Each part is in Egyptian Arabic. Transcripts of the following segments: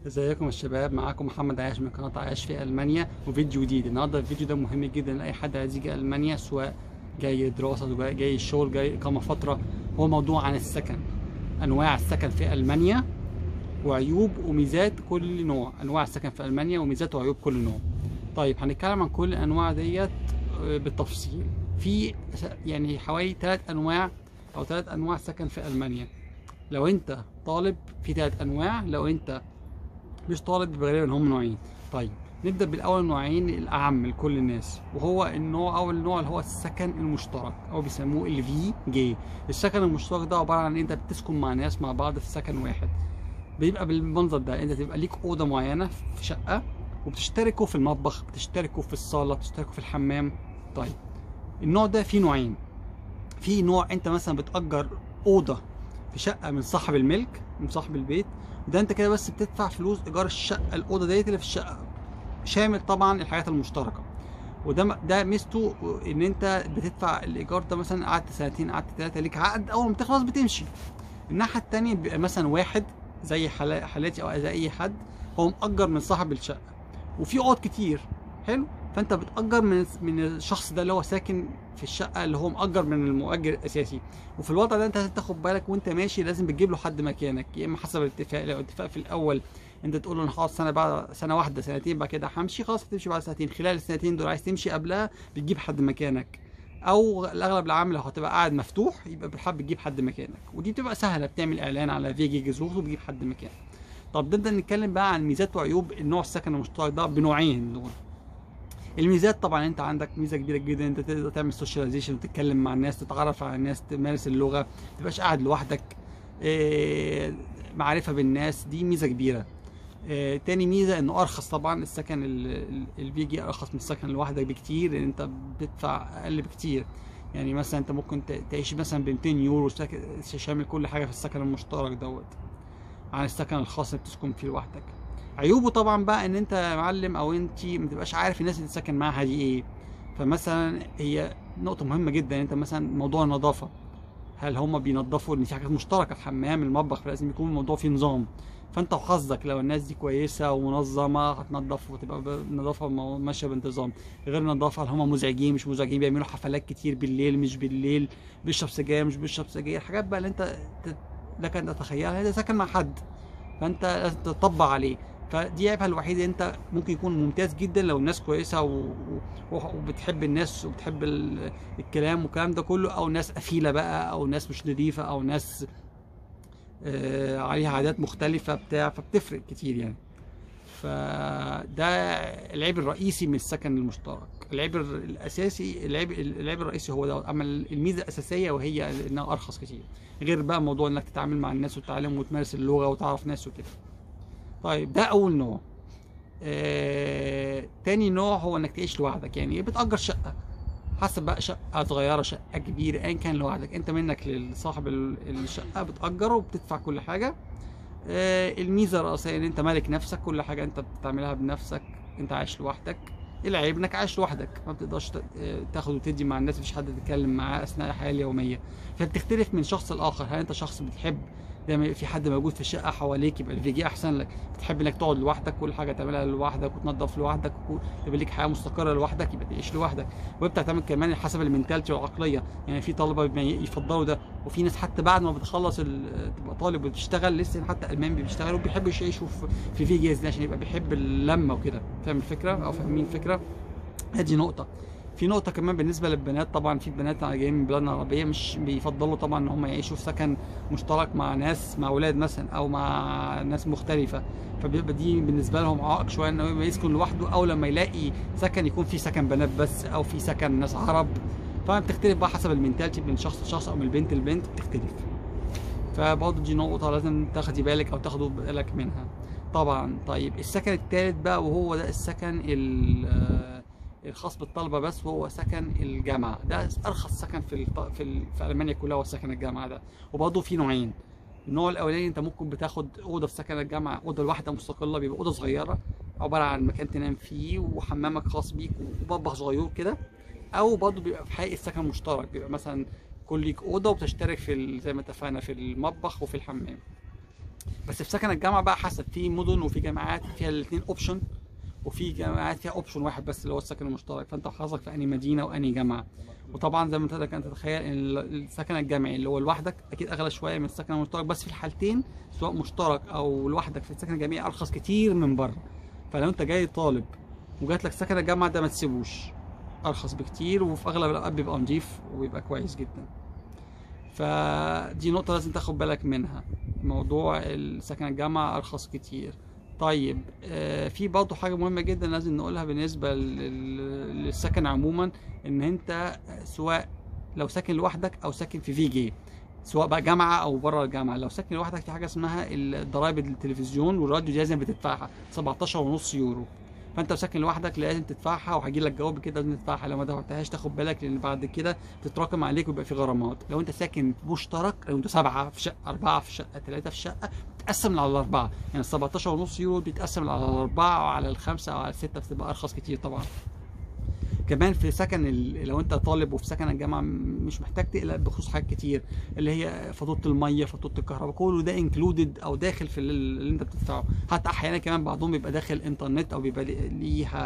ازيكم يا شباب معاكم محمد عايش من قناه عايش في المانيا وفيديو جديد النهارده الفيديو ده مهم جدا لاي حد عايز يجي المانيا سواء جاي دراسه سواء جاي الشغل جاي اقامه فتره هو موضوع عن السكن انواع السكن في المانيا وعيوب وميزات كل نوع انواع السكن في المانيا وميزات وعيوب كل نوع طيب هنتكلم عن كل الانواع ديت آه، بالتفصيل في يعني حوالي ثلاث انواع او ثلاث انواع سكن في المانيا لو انت طالب في ثلاث انواع لو انت مش طالب بيبقى غالبا هم نوعين طيب نبدا بالاول نوعين الاعم لكل الناس وهو النوع اول نوع اللي هو السكن المشترك او بيسموه الفي جي السكن المشترك ده عباره عن ان انت بتسكن مع ناس مع بعض في سكن واحد بيبقى بالمنظر ده انت تبقى ليك اوضه معينه في شقه وبتشتركوا في المطبخ بتشتركوا في الصاله بتشتركوا في الحمام طيب النوع ده فيه نوعين في نوع انت مثلا بتأجر اوضه في شقه من صاحب الملك من صاحب البيت ده انت كده بس بتدفع فلوس ايجار الشقه الاوضه ديت اللي في الشقه شامل طبعا الحاجات المشتركه وده ده ميزته ان انت بتدفع الايجار ده مثلا قعدت سنتين قعدت ثلاثه ليك عقد اول ما تخلص بتمشي الناحيه التانيه بيبقى مثلا واحد زي حالا- حالاتي او زي اي حد هو مأجر من صاحب الشقه وفي اوض كتير حلو فانت بتأجر من من الشخص ده اللي هو ساكن في الشقه اللي هو مأجر من المؤجر الاساسي وفي الوضع ده انت لازم تاخد بالك وانت ماشي لازم بتجيب له حد مكانك يا اما حسب الاتفاق لو اتفاق في الاول انت تقول له انا هقعد سنه بعد سنه واحده سنتين بعد كده همشي خلاص هتمشي بعد سنتين خلال السنتين دول عايز تمشي قبلها بتجيب حد مكانك او الاغلب العام لو هتبقى قاعد مفتوح يبقى بتحب تجيب حد مكانك ودي بتبقى سهله بتعمل اعلان على فيجي جزوز وبتجيب حد مكانك طب نبدا نتكلم بقى عن ميزات وعيوب النوع السكن المشترك ده بنوعين دول الميزات طبعا انت عندك ميزه كبيره جدا انت تقدر تعمل سوشياليزيشن وتتكلم مع الناس تتعرف على الناس تمارس اللغه ما تبقاش قاعد لوحدك إيه، معرفه بالناس دي ميزه كبيره إيه، تاني ميزه انه ارخص طبعا السكن ال- ال- الفيجي ارخص من السكن لوحدك بكتير لان انت بتدفع اقل بكتير يعني مثلا انت ممكن ت- تعيش مثلا ب 200 يورو ساك- شامل كل حاجه في السكن المشترك دوت عن السكن الخاص اللي بتسكن فيه لوحدك عيوبه طبعا بقى ان انت يا معلم او انت ما تبقاش عارف الناس اللي تسكن معاها دي ايه فمثلا هي نقطة مهمة جدا انت مثلا موضوع النظافة هل هم بينظفوا ان في حاجات مشتركة الحمام المطبخ لازم يكون الموضوع فيه نظام فانت وحظك لو الناس دي كويسة ومنظمة هتنظف وتبقى ب- النظافة مو- ماشية بانتظام غير النظافة هل هم مزعجين مش مزعجين بيعملوا حفلات كتير بالليل مش بالليل بيشرب سجاير مش بيشرب سجاير حاجات بقى اللي انت ت- لك ان تتخيلها انت ساكن مع حد فانت لازم تطبق عليه فدي عيبها الوحيد انت ممكن يكون ممتاز جدا لو الناس كويسه و... و... وبتحب الناس وبتحب ال... الكلام والكلام ده كله او ناس قفيله بقى او ناس مش نظيفه او ناس آه عليها عادات مختلفه بتاع فبتفرق كتير يعني فده العيب الرئيسي من السكن المشترك العيب الاساسي العيب العيب الرئيسي هو ده اما الميزه الاساسيه وهي انها ارخص كتير غير بقى موضوع انك تتعامل مع الناس وتتعلم وتمارس اللغه وتعرف ناس وكده طيب ده اول نوع آه، تاني نوع هو انك تعيش لوحدك يعني بتأجر شقة حسب بقى شقة صغيرة شقة كبيرة ايا كان لوحدك انت منك لصاحب ال- الشقة بتأجره وبتدفع كل حاجة آه، الميزة الرئيسية ان انت مالك نفسك كل حاجة انت بتعملها بنفسك انت عايش لوحدك العيب انك عايش لوحدك ما بتقدرش ت- آه، تاخد وتدي مع الناس مفيش حد تتكلم معاه اثناء الحياة اليومية فبتختلف من شخص لاخر هل انت شخص بتحب دايما يبقى في حد موجود في الشقه حواليك يبقى الفيجي احسن لك بتحب انك تقعد لوحدك كل حاجه تعملها لوحدك وتنظف لوحدك وكل- يبقى ليك حياه مستقره لوحدك يبقى تعيش لوحدك وبتعتمد كمان حسب المنتاليتي والعقليه يعني في طلبه بيبقى يفضلوا ده وفي ناس حتى بعد ما بتخلص ال- تبقى طالب وتشتغل لسه حتى المان بيشتغلوا بيحبوا يعيشوا في في فيجيز دي عشان يبقى بيحب اللمه وكده فاهم الفكره او فاهمين الفكره ادي نقطه في نقطة كمان بالنسبة للبنات طبعا في بنات جايين من بلادنا العربية مش بيفضلوا طبعا ان هم يعيشوا في سكن مشترك مع ناس مع اولاد مثلا او مع ناس مختلفة فبيبقى دي بالنسبة لهم عائق شوية انه يبقى يسكن لوحده او لما يلاقي سكن يكون في سكن بنات بس او في سكن ناس عرب فبتختلف بقى حسب المنتاليتي من شخص لشخص او من البنت للبنت بتختلف فبرضه دي نقطة لازم تاخدي بالك أو تاخدوا بالك منها طبعا طيب السكن التالت بقى وهو ده السكن ال- آه، الخاص بالطلبة بس وهو سكن الجامعة ده أرخص سكن في الط... في, ال... في ألمانيا كلها هو سكن الجامعة ده وبرضه في نوعين النوع الأولاني أنت ممكن بتاخد أوضة في سكن الجامعة أوضة واحدة مستقلة بيبقى أوضة صغيرة عبارة عن مكان تنام فيه وحمامك خاص بيك ومطبخ صغير كده أو برضه بيبقى في حقيقة السكن مشترك بيبقى مثلا كل ليك اوضه وبتشترك في ال- زي ما اتفقنا في المطبخ وفي الحمام بس في سكن الجامعه بقى حسب في مدن وفي جامعات فيها الاثنين اوبشن وفي جامعات فيها اوبشن واحد بس اللي هو السكن المشترك فانت حظك في انهي مدينه وانهي جامعه وطبعا زي ما انت لك انت تتخيل ان ال- السكن الجامعي اللي هو لوحدك اكيد اغلى شويه من السكن المشترك بس في الحالتين سواء مشترك او لوحدك في السكن الجامعي ارخص كتير من بره فلو انت جاي طالب وجات لك سكن الجامعه ده ما تسيبوش ارخص بكتير وفي اغلب الاوقات بيبقى نضيف وبيبقى كويس جدا فدي نقطة لازم تاخد بالك منها موضوع السكن الجامعة أرخص كتير طيب آه، في برضه حاجة مهمة جدا لازم نقولها بالنسبة لل- للسكن عموما إن أنت سواء لو ساكن لوحدك أو ساكن في في جي سواء بقى جامعة أو بره الجامعة لو ساكن لوحدك في حاجة اسمها ضرائب التلفزيون والراديو دي لازم بتدفعها 17 ونص يورو فانت لو ساكن لوحدك لازم تدفعها وهيجي لك جواب كده لازم تدفعها لو ما دفعتهاش تاخد بالك لان بعد كده تتراكم عليك ويبقى في غرامات لو انت ساكن مشترك لو انتوا سبعه في شقه اربعه في شقه ثلاثه في شقه بتقسم على الاربعه يعني ال 17 ونص يورو بيتقسم على الاربعه او على الخمسه او على السته بتبقى ارخص كتير طبعا كمان في سكن ال... لو انت طالب وفي سكن الجامعه م- مش محتاج تقلق بخصوص حاجات كتير اللي هي فاتوره الميه فاتوره الكهرباء كله ده انكلودد او داخل في ال- اللي انت بتدفعه حتى احيانا كمان بعضهم بيبقى داخل انترنت او بيبقى لي- ليها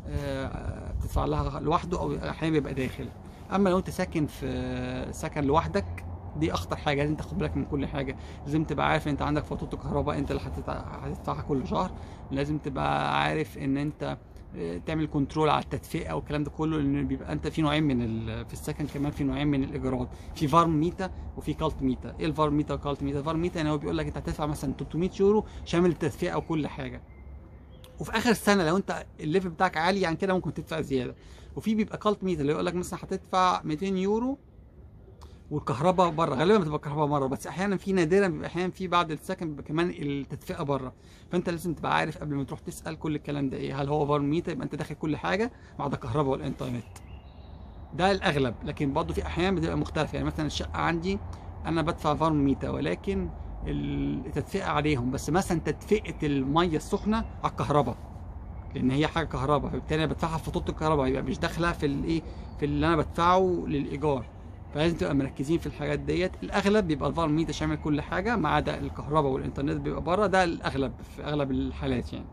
آه، بتدفع لها لوحده او احيانا بيبقى داخل اما لو انت ساكن في سكن لوحدك دي اخطر حاجه لازم تاخد بالك من كل حاجه لازم تبقى عارف ان انت عندك فاتوره الكهرباء انت اللي هتدفع- هتدفعها كل شهر لازم تبقى عارف ان انت آه، تعمل كنترول على التدفئه والكلام ده كله لان بيبقى انت في نوعين من ال- في السكن كمان في نوعين من الايجارات في فارم ميتا وفي كالت ميتا ايه الفارم ميتا وكالت ميتا الفارم ميتا يعني هو بيقول لك انت هتدفع مثلا 300 يورو شامل التدفئه وكل حاجه وفي اخر السنه لو انت الليفل بتاعك عالي عن كده ممكن تدفع زياده وفي بيبقى كالت ميتا اللي يقول لك مثلا هتدفع 200 يورو والكهرباء بره غالبا بتبقى الكهرباء بره بس احيانا في نادرا بيبقى احيانا في بعد السكن بيبقى كمان التدفئه بره فانت لازم تبقى عارف قبل ما تروح تسال كل الكلام ده ايه هل هو فار ميتا يبقى انت داخل كل حاجه بعد الكهرباء والانترنت ده الاغلب لكن برضه في احيان بتبقى مختلفه يعني مثلا الشقه عندي انا بدفع فارم ميتا ولكن التدفئه عليهم بس مثلا تدفئه الميه السخنه على الكهرباء لان هي حاجه كهرباء فبالتالي انا بدفعها في فاتوره الكهرباء يبقى مش داخله في الايه في اللي انا بدفعه للايجار فلازم تبقى مركزين في الحاجات ديت الاغلب بيبقى الفار ميتا شامل كل حاجه ما عدا الكهرباء والانترنت بيبقى بره ده الاغلب في اغلب الحالات يعني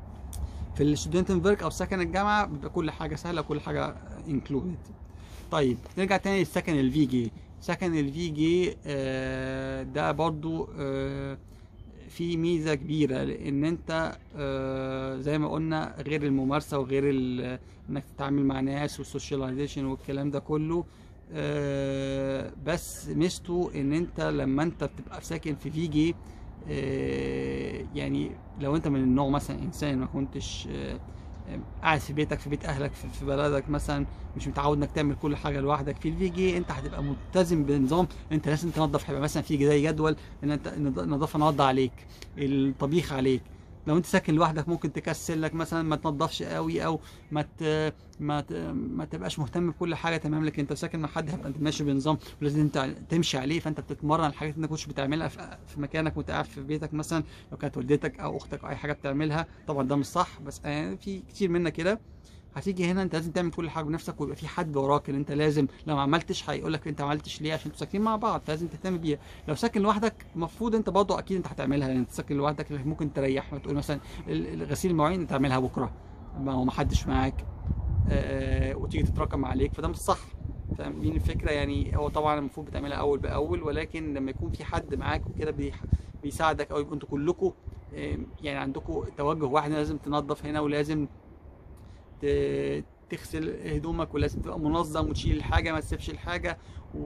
في الستودنتنفيرك او سكن الجامعه بيبقى كل حاجه سهله وكل حاجه انكلودد طيب نرجع تاني للسكن الفي جي سكن الفي جي آه، ده برضو آه، في ميزه كبيره لان انت آه، زي ما قلنا غير الممارسه وغير ال- انك تتعامل مع ناس والسوشياليزيشن والكلام ده كله آه، بس ميزته ان انت لما انت بتبقى ساكن في في جي آه، يعني لو انت من النوع مثلا انسان ما كنتش آه، آه، قاعد في بيتك في بيت اهلك في في بلدك مثلا مش متعود انك تعمل كل حاجه لوحدك في الفي جي انت هتبقى ملتزم بنظام انت لازم تنظف هيبقى مثلا في زي جدول ان انت النظافه نقض عليك الطبيخ عليك لو انت ساكن لوحدك ممكن تكسل لك مثلا ما تنضفش قوي او ما ت... ما ت... ما تبقاش مهتم بكل حاجه تمام لكن انت ساكن مع حد هيبقى انت ماشي بنظام ولازم انت تمشي عليه فانت بتتمرن الحاجات اللي انت كنتش بتعملها في... في مكانك وانت قاعد في بيتك مثلا لو كانت والدتك او اختك او اي حاجه بتعملها طبعا ده مش صح بس يعني في كتير منا كده هتيجي هنا انت لازم تعمل كل حاجه بنفسك ويبقى في حد وراك اللي انت لازم لو ما عملتش هيقول لك انت ما عملتش ليه عشان انتوا ساكنين مع بعض فلازم تهتم بيها لو ساكن لوحدك المفروض انت برضه اكيد انت هتعملها لان انت ساكن لوحدك ممكن تريح تقول مثلا ال- الغسيل المواعين تعملها بكره ما هو ما حدش معاك آه، وتيجي تتراكم عليك فده مش صح فاهمين الفكره يعني هو طبعا المفروض بتعملها اول باول ولكن لما يكون في حد معاك وكده بيح- بيساعدك او يبقوا انتوا كلكم يعني عندكم توجه واحد لازم تنظف هنا ولازم ت- تغسل هدومك ولازم تبقى منظم وتشيل الحاجه ما تسيبش الحاجه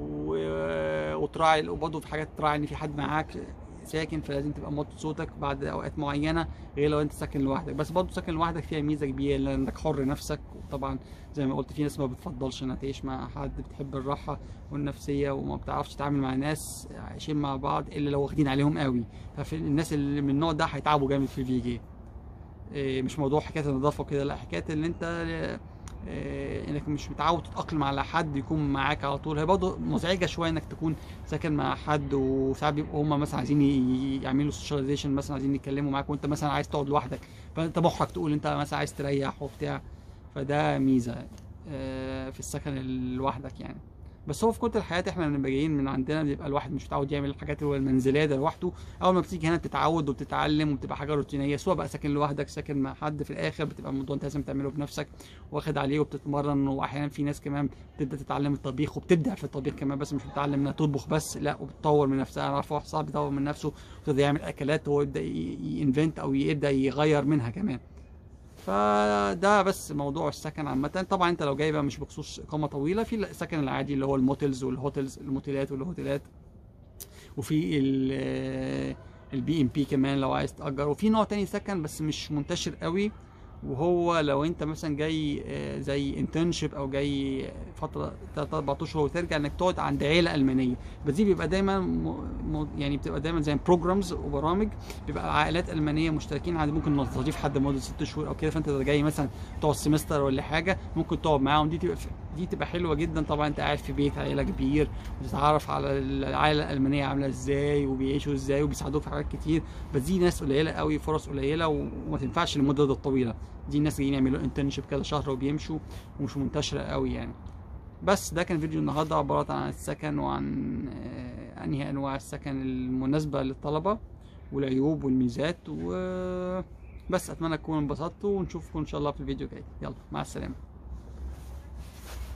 و- وتراعي وبرضه في حاجات تراعي ان في حد معاك ساكن فلازم تبقى موطي صوتك بعد اوقات معينه غير لو انت ساكن لوحدك بس برضه ساكن لوحدك فيها ميزه كبيره لانك حر نفسك وطبعا زي ما قلت في ناس ما بتفضلش انها تعيش مع حد بتحب الراحه والنفسيه وما بتعرفش تتعامل مع ناس عايشين مع بعض الا لو واخدين عليهم قوي ففي الناس اللي من النوع ده هيتعبوا جامد في الفي جي إيه، مش موضوع حكايه النظافه وكده لا حكايه ان انت إيه، انك مش متعود تتاقلم على حد يكون معاك على طول هي برضه مزعجه شويه انك تكون ساكن مع حد وساعات بيبقوا هم مثلا عايزين ي- يعملوا سوشياليزيشن مثلا عايزين يتكلموا معاك وانت مثلا عايز تقعد لوحدك فانت محرج تقول انت مثلا عايز تريح وبتاع فده ميزه آه، في السكن لوحدك يعني بس هو في كل الحياه احنا بنبقى جايين من عندنا بيبقى الواحد مش متعود يعمل الحاجات اللي هو المنزليه ده لوحده اول ما بتيجي هنا بتتعود وبتتعلم وبتبقى حاجه روتينيه سواء بقى ساكن لوحدك ساكن مع حد في الاخر بتبقى الموضوع انت لازم تعمله بنفسك واخد عليه وبتتمرن واحيانا في ناس كمان بتبدا تتعلم الطبيخ وبتبدع في الطبيخ كمان بس مش بتتعلم انها تطبخ بس لا وبتطور من نفسها انا اعرف واحد صاحبي بيطور من نفسه ويبدا يعمل اكلات هو يبدا ينفنت او يبدا يغير منها كمان فده بس موضوع السكن عامة طبعا انت لو جاي بقى مش بخصوص اقامة طويلة في السكن العادي اللي هو الموتيلز والهوتيلز الموتيلات والهوتيلات وفي البي ام بي كمان لو عايز تأجر وفي نوع تاني سكن بس مش منتشر قوي وهو لو انت مثلا جاي آه، زي انترنشيب او جاي فتره 3 4 اشهر وترجع انك تقعد عند عيله المانيه بس دي بيبقى دايما م... م... يعني بتبقى دايما زي بروجرامز وبرامج بيبقى عائلات المانيه مشتركين عند ممكن نستضيف حد لمده 6 شهور او كده فانت لو جاي مثلا تقعد سمستر ولا حاجه ممكن تقعد معاهم دي تبقى دي تبقى حلوه جدا طبعا انت قاعد في بيت عيله كبير وتتعرف على العائله الالمانيه عامله ازاي وبيعيشوا ازاي وبيساعدوك في حاجات كتير بس دي ناس قليله قوي فرص قليله وما تنفعش للمده الطويله دي الناس جايين يعملوا انترنشيب كذا شهر وبيمشوا ومش منتشره قوي يعني بس ده كان فيديو النهارده عباره عن السكن وعن آه، انهي انواع السكن المناسبه للطلبه والعيوب والميزات و بس اتمنى تكونوا انبسطتوا ونشوفكم ان شاء الله في الفيديو الجاي يلا مع السلامه